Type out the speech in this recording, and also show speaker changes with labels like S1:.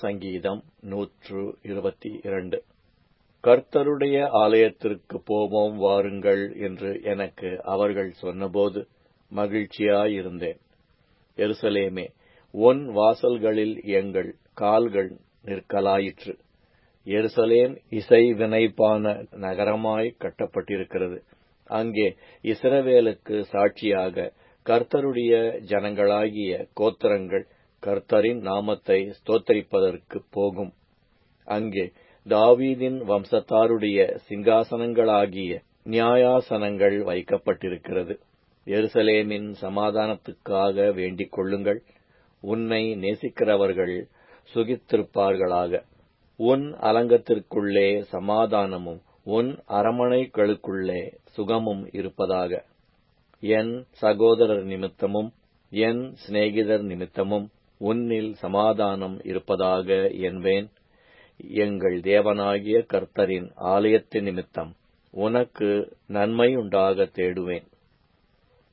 S1: சங்கீதம் நூற்று இருபத்தி இரண்டு கர்த்தருடைய ஆலயத்திற்கு போவோம் வாருங்கள் என்று எனக்கு அவர்கள் சொன்னபோது மகிழ்ச்சியாயிருந்தேன் எருசலேமே உன் வாசல்களில் எங்கள் கால்கள் நிற்கலாயிற்று எருசலேம் இசைவினைப்பான நகரமாய் கட்டப்பட்டிருக்கிறது அங்கே இஸ்ரவேலுக்கு சாட்சியாக கர்த்தருடைய ஜனங்களாகிய கோத்திரங்கள் கர்த்தரின் நாமத்தை ஸ்தோத்தரிப்பதற்கு போகும் அங்கே தாவீதின் வம்சத்தாருடைய சிங்காசனங்களாகிய நியாயாசனங்கள் வைக்கப்பட்டிருக்கிறது எருசலேமின் சமாதானத்துக்காக வேண்டிக் கொள்ளுங்கள் உன்னை நேசிக்கிறவர்கள் சுகித்திருப்பார்களாக உன் அலங்கத்திற்குள்ளே சமாதானமும் உன் அரமனைகளுக்குள்ளே சுகமும் இருப்பதாக என் சகோதரர் நிமித்தமும் என் சிநேகிதர் நிமித்தமும் உன்னில் சமாதானம் இருப்பதாக என்பேன் எங்கள் தேவனாகிய கர்த்தரின் ஆலயத்தின் நிமித்தம் உனக்கு நன்மையுண்டாக தேடுவேன்